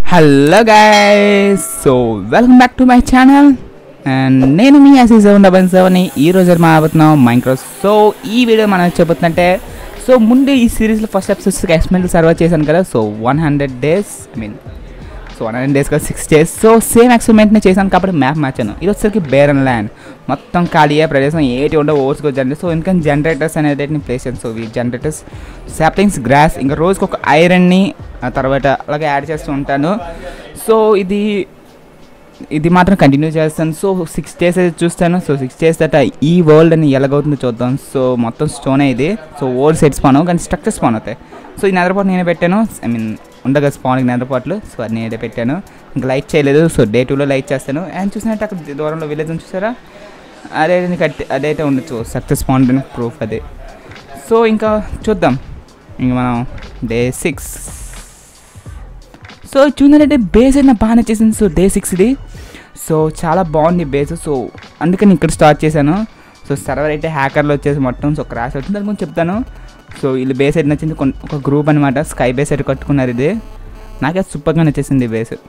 Hello guys so welcome back to my channel and నేను మీ యాసీ సెవెన్ డబల్ సెవెన్ ఈ రోజు మనం ఆడుతున్నాం మైంక్రాస్ సో ఈ వీడియో మనం చెబుతుందంటే సో ముందు ఈ సిరీస్లో ఫస్ట్ ఎపిసోడ్స్కి ఎక్స్పెరిమెంట్ సర్వర్ చేశాను కదా so one hundred days I mean so one hundred days కదా సిక్స్ డేస్ సో సేమ్ ఎక్స్పెరిమెంట్ని చేశాను కాబట్టి మ్యాప్ మార్చాను ఇది వచ్చేసరికి బేరన్ ల్యాండ్ మొత్తం ఖాళీయే ప్రదేశం ఏటి ఉండవు ఓవర్స్కి జనరేట్ సో ఇంకా జనరేటర్స్ అనేది ప్లేస్ చేయండి సో ఈ జనరేటర్స్ సాప్లింగ్స్ గ్రాస్ ఇంకా రోజుకి ఒక ఐరన్ని ఆ తర్వాత అలాగే యాడ్ చేస్తూ ఉంటాను సో ఇది ఇది మాత్రం కంటిన్యూ చేస్తాను సో సిక్స్ డేస్ అయితే చూస్తాను సో సిక్స్ డేస్ తర్వాత ఈ వరల్డ్ అని ఎలాగవుతుందో చూద్దాం సో మొత్తం స్టోన్ ఇది సో ఓల్డ్ సెట్స్ స్పాన్ కానీ స్ట్రక్చర్ స్పాన్ అవుతాయి సో ఈ నెదరపాటు నేనే పెట్టాను ఐ మీన్ ఉండగా స్పాన్కి నెదరపాట్లు సో అది నేనే పెట్టాను ఇంకా లైట్ చేయలేదు సో డే టూలో లైట్ చేస్తాను అండ్ చూసినట్టు అక్కడ దూరంలో విలేజ్ ఉంది చూసారా అదే కట్టి అదైతే ఉండొచ్చు సక్సెస్ స్పాన్ ప్రూఫ్ అది సో ఇంకా చూద్దాం ఇంక మనం డే సిక్స్ సో చూసినట్టయితే బేస్ అయితే నాకు బాగా నచ్చేసింది సో డే సిక్స్ ఇది సో చాలా బాగుంది బేస్ సో అందుకని ఇక్కడ స్టార్ట్ చేశాను సో సర్వర్ అయితే హ్యాకర్లో వచ్చేసి మొత్తం సో క్రాష్ అవుతుంది దాని గురించి చెప్తాను సో వీళ్ళు బేస్ అయితే నచ్చింది కొన్- ఒక గ్రూప్ అనమాట స్కై బేస్ అయితే కట్టుకున్నారు ఇది నాకే సూపర్గా నచ్చేసింది ఈ base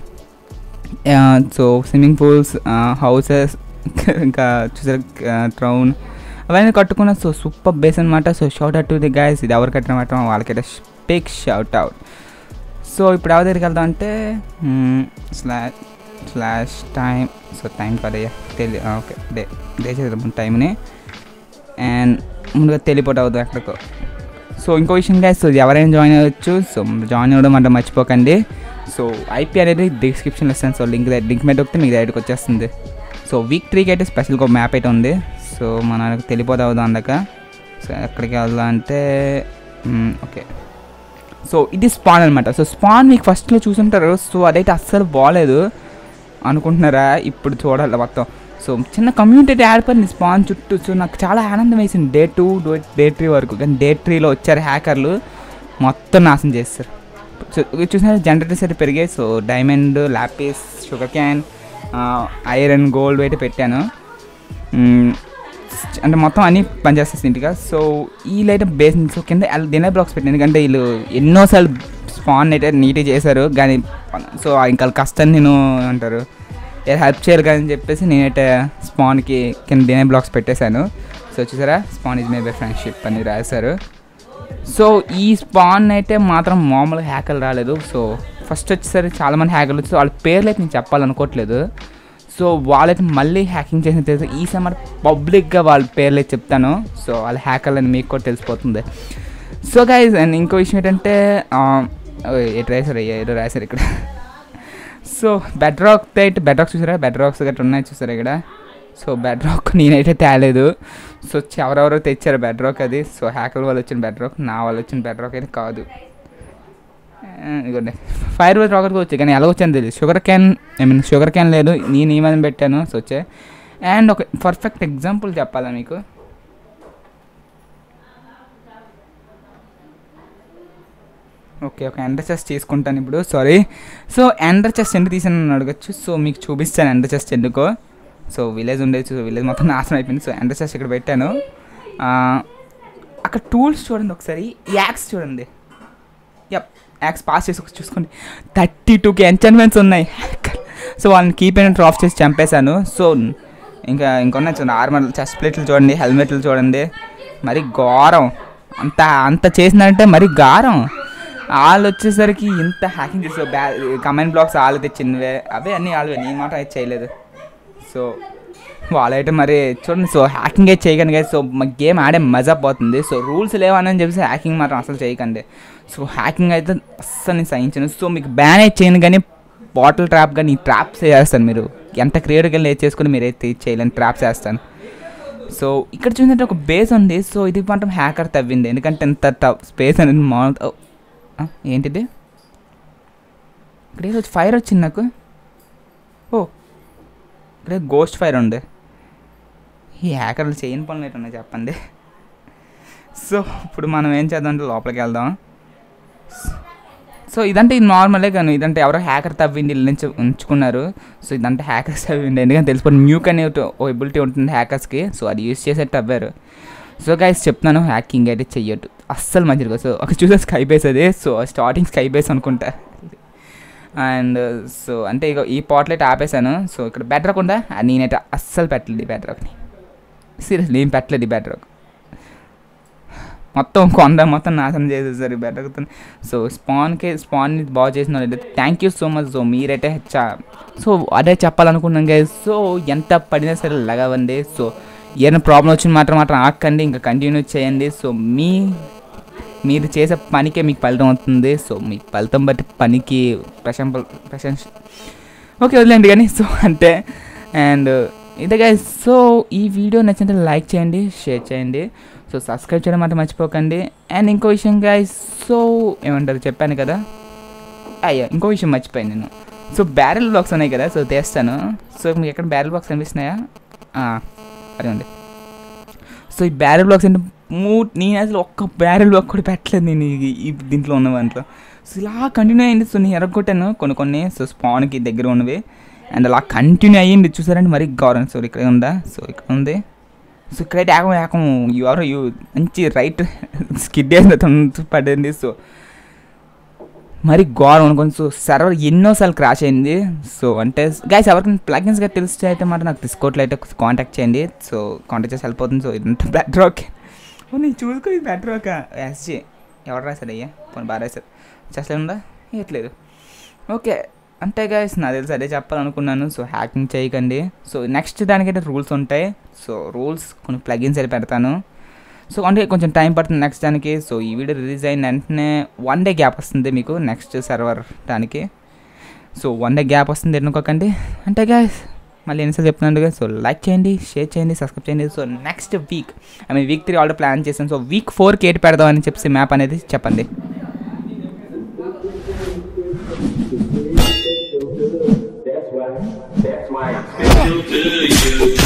so swimming pools houses ఇంకా చూసారు ట్రౌన్ అవన్నీ కట్టుకున్న సో సూపర్ బేస్ అనమాట so shout out to the guys ఇది ఎవరు కట్టిన మాట వాళ్ళకైతే స్పీక్ షౌట్ అవుట్ సో ఇప్పుడు ఎవరి దగ్గరికి వెళ్దాం అంటే slash slash time so time కదయ్యా తెలి ఓకే డే డే చేద్దాం టైంని అండ్ ముందుగా తెలిపోట్ అవుతుంది ఎక్కడికో సో ఇంకో విషయం guys, సో ఎవరైనా జాయిన్ అవ్వచ్చు సో జాయిన్ అవ్వడం అంటే మర్చిపోకండి సో ఐపీ అనేది డిస్క్రిప్షన్లో ఇస్తాను సో లింక్ లింక్ మీద దొరికితే మీకు దగ్గరికి వచ్చేస్తుంది సో వీక్ త్రీకి అయితే స్పెషల్గా ఒక మ్యాప్ అయితే ఉంది సో మనకు తెలిపోతే అవుదాం అందక సో ఎక్కడికి వెళ్దాం అంటే ఓకే సో ఇది స్పాన్ అనమాట సో స్పాన్ మీకు ఫస్ట్లో చూసుంటారు సో అదైతే అస్సలు బాగాలేదు అనుకుంటున్నారా ఇప్పుడు చూడాలి మొత్తం సో చిన్న కమ్యూనిటీ అయితే ఏర్పడింది స్పాన్ చుట్టూ సో నాకు చాలా ఆనందం వేసింది డే టూ డే త్రీ వరకు కానీ డే త్రీలో వచ్చారు హ్యాకర్లు మొత్తం నాశనం చేస్తారు సో చూసిన జనరేటర్స్ అయితే పెరిగాయి so diamond lapis sugarcane iron gold అయితే పెట్టాను మ్మ్, అంటే మొత్తం అన్నీ పనిచేస్తుంది ఇంటిగా సో వీళ్ళైతే బేస్ సో కింద డినర్ బ్లాక్స్ పెట్టాను ఎందుకంటే వీళ్ళు ఎన్నోసార్లు స్పాన్ అయితే నీట్గా చేశారు కానీ సో ఇంకా వాళ్ళ కష్టాన్ని నేను అంటారు హెల్ప్ చేయాలి కానీ చెప్పేసి నేనైతే స్పాన్కి కింద డినర్ బ్లాక్స్ పెట్టేశాను సో చూసారా spawn is may by friendship అని రాశారు సో ఈ స్పాన్ అయితే మాత్రం మామూలు హ్యాకర్లు రాలేదు సో ఫస్ట్ వచ్చేసరికి చాలామంది హ్యాకర్లు వచ్చి వాళ్ళ పేర్లు అయితే నేను చెప్పాలనుకోవట్లేదు సో వాళ్ళైతే మళ్ళీ హ్యాకింగ్ చేసిన తెలుసు ఈ సమ్మర్ పబ్లిక్గా వాళ్ళ పేర్లు అయితే చెప్తాను సో వాళ్ళ హ్యాకర్లు అని మీకు కూడా తెలిసిపోతుంది సో గైజ్ అండ్ ఇంకో విషయం ఏంటంటే ఆ, ఓయ్, ఎటు రాశారు అయ్యా ఏదో రాశారు ఇక్కడ సో బెడ్ రాక్ అయితే బెడ్ రాక్స్ చూసారా బెడ్ రాక్స్ గట్రా ఉన్నాయి చూసారా ఇక్కడ సో బెడ్ రాక్ నేనైతే తేలేదు సో ఎవరెవరో తెచ్చారు బెడ్ రాక్ అది సో హ్యాకర్ వాళ్ళు వచ్చిన బెడ్ రాక్ నా వాళ్ళు వచ్చిన బెడ్ రాక్ అయితే కాదు ఆ, ఇదిగోండి ఫైర్ వర్క్ రాకెట్ వచ్చాయి కానీ ఎలా వచ్చాను తెలియదు sugarcane I mean sugarcane లేదు నేను ఈ మీద పెట్టాను సో వచ్చాయి అండ్ ఒక పర్ఫెక్ట్ ఎగ్జాంపుల్ చెప్పాలా మీకు ఓకే ఒక ఎండర్ చెస్ట్ తీసుకుంటాను ఇప్పుడు సారీ సో ఎండర్ చెస్ట్ ఎందుకు తీసాను అడగచ్చు సో మీకు చూపిస్తాను ఎండర్ చెస్ట్ ఎందుకో సో విలేజ్ ఉండేది సో విలేజ్ మొత్తం నాశనం అయిపోయింది సో ఎండర్ చెస్ట్ ఇక్కడ పెట్టాను ఆ, అక్కడ టూల్స్ చూడండి ఒకసారి యాక్స్ చూడండి యప్ యాక్స్ పాస్ చేసి ఒకసారి చూసుకోండి థర్టీ టూకి ఎంచన్మెంట్స్ ఉన్నాయి సో వాళ్ళని కీప్ అండ్ ఆఫ్ చేసి చంపేశాను సో ఇంకా ఇంకొన్నాయి చూడండి ఆర్మర్ చెస్ట్ ప్లేట్లు చూడండి హెల్మెట్లు చూడండి మరి ఘోరం అంత అంత చేసిందంటే మరి ఘోరం వాళ్ళు వచ్చేసరికి ఇంత హ్యాకింగ్ చేసారు బ్యా కమెంట్ బ్లాక్స్ వాళ్ళు తెచ్చినవే అవే అన్నీ వాళ్ళవే నేను మాట అయితే చేయలేదు సో వాళ్ళైతే మరి చూడండి సో హ్యాకింగ్ అయితే చేయకండి కదా సో మా గేమ్ ఆడే మజా పోతుంది సో రూల్స్ లేవని చెప్పేసి హ్యాకింగ్ మాత్రం అసలు చేయకండి సో హ్యాకింగ్ అయితే అస్సలు నేను సహించను సో మీకు బ్యాన్ అయితే చేయను కానీ బాటిల్ ట్రాప్ కానీ ట్రాప్స్ వేస్తాను మీరు ఎంత క్రియేటివ్గా లేట్ చేసుకుని మీరైతే చేయలేని ట్రాప్స్ వేస్తాను సో ఇక్కడ చూసినట్టు ఒక బేస్ ఉంది సో ఇది మాత్రం హ్యాకర్ తవ్వింది ఎందుకంటే ఎంత టఫ్ స్పేస్ అనేది మామూలు ఓ, ఆ, ఏంటిది ఇక్కడ ఏదో ఫైర్ వచ్చింది నాకు ఓ ఇక్కడ గోస్ట్ ఫైర్ ఉంది ఈ హ్యాకర్లు చేయని పనులు ఏంటి ఉన్నాయి చెప్పండి సో ఇప్పుడు మనం ఏం చేద్దాం అంటే లోపలికి వెళ్దాం సో ఇదంటే ఇది నార్మలే కానీ ఇదంటే ఎవరో హ్యాకర్ తవ్విండి ఇల్లు నుంచి ఉంచుకున్నారు సో ఇదంటే హ్యాకర్స్ తవ్విండి ఎందుకంటే తెలిసిపోయి న్యూక్ అనే ఓ ఎబిలిటీ ఉంటుంది హ్యాకర్స్కి సో అది యూస్ చేసే తవ్వారు సో గైస్ చెప్తున్నాను హ్యాకింగ్ అయితే చెయ్యొద్దు అస్సలు మంచిది కాదు సో ఒక చూసే స్కై బేస్ అది సో స్టార్టింగ్ స్కై బేస్ అనుకుంటా అండ్ సో అంటే ఇక ఈ పాట్లెట్ ఆపేసాను సో ఇక్కడ బెటర్ ఉందా నేనైతే అస్సలు పెట్టలేదు ఈ బెటర్ని సీరియస్ నేను పెట్టలేదు ఈ బెటర్ మొత్తం కొండ మొత్తం నాశనం చేసేసారు ఈ బెటర్ సో స్పాన్కి స్పాన్ బాగా చేసిన వాళ్ళైతే thank you so much so మీరైతే చా సో అదే చెప్పాలనుకున్నాం గైస్ సో ఎంత పడినా సరే లగవండి సో ఏదైనా ప్రాబ్లం వచ్చిన మాత్రం మాత్రం ఆకండి ఇంకా కంటిన్యూ చేయండి సో మీ మీరు చేసే పనికే మీకు ఫలితం అవుతుంది సో మీ ఫలితం బట్టి పనికి ప్రశంస ప్రశంస ఓకే వదిలేండి కానీ సో అంటే అండ్ ఇదే గైస్ సో ఈ వీడియో నచ్చితే లైక్ చేయండి షేర్ చేయండి సో సబ్స్క్రైబ్ చేయడం మాత్రం మర్చిపోకండి అండ్ ఇంకో విషయం గైస్ సో ఏమంటారు చెప్పాను కదా అయ్యా ఇంకో విషయం మర్చిపోయాను నేను సో బ్యారెల్ బాక్స్ ఉన్నాయి కదా సో తెస్తాను సో మీకు ఎక్కడ బ్యారెల్ బాక్స్ కనిపిస్తున్నాయా అదే ఉంది సో ఈ బ్యారెల్ బాక్స్ అంటే మూ నేను అసలు ఒక్క బ్యారెల్ బాక్స్ కూడా పెట్టలేదు నేను ఈ- ఈ దీంట్లో ఉన్న దాంట్లో సో ఇలా కంటిన్యూ అయ్యింది సో నేను ఎరగొట్టాను కొన్ని కొన్ని సో స్పాన్కి దగ్గర ఉన్నవి అండ్ అలా కంటిన్యూ అయ్యింది చూసారంటే మరీ గౌరవం సో ఇక్కడ ఉందా సో ఇక్కడ ఉంది సో ఇక్కడైతే ఏకం ఏకం ఎవరో యూ మంచి రైట్ స్కిడ్ వేసిన పడింది సో మరి ఘోరం అనుకోండి సో సర్వర్ ఎన్నోసార్లు క్రాష్ అయింది సో అంటే గైస్ ఎవరికైనా ప్లగిన్స్గా తెలిస్తే అయితే మాత్రం నాకు డిస్కౌంట్లో అయితే కాంటాక్ట్ చేయండి సో కాంటాక్ట్ చేసి వెళ్ళిపోతుంది సో ఇదంతా బెటర్ ఓకే ఓ నేను చూసుకో ఇది బెటర్ ఒక ఎస్జీ ఎవరు రాశాడు అయ్యా పోనీ బాగా రాశారు చేస్తలే ఉందా ఇవ్వట్లేదు ఓకే అంటే గైస్ నాకు తెలిసి అదే చెప్పాలనుకున్నాను సో హ్యాకింగ్ చేయకండి సో నెక్స్ట్ దానికైతే రూల్స్ ఉంటాయి సో రూల్స్ కొన్ని ప్లగిన్స్ అయితే పెడతాను సో అంటే కొంచెం టైం పడుతుంది నెక్స్ట్ దానికి సో ఈ వీడియో రిలీజ్ అయిన వెంటనే వన్ డే గ్యాప్ వస్తుంది మీకు నెక్స్ట్ సర్వర్ దానికి సో వన్ డే గ్యాప్ వస్తుంది ఎన్నుకోకండి అంటే గ్యాస్ మళ్ళీ ఎన్నిసార్లు చెప్తున్నాను సో లైక్ చేయండి షేర్ చేయండి సబ్స్క్రైబ్ చేయండి so next week I mean week three already plan చేశాను సో వీక్ ఫోర్కి ఎయిట్ పెడదామని చెప్పి మ్యాప్ అనేది చెప్పండి That's why, that's why I'm special to you.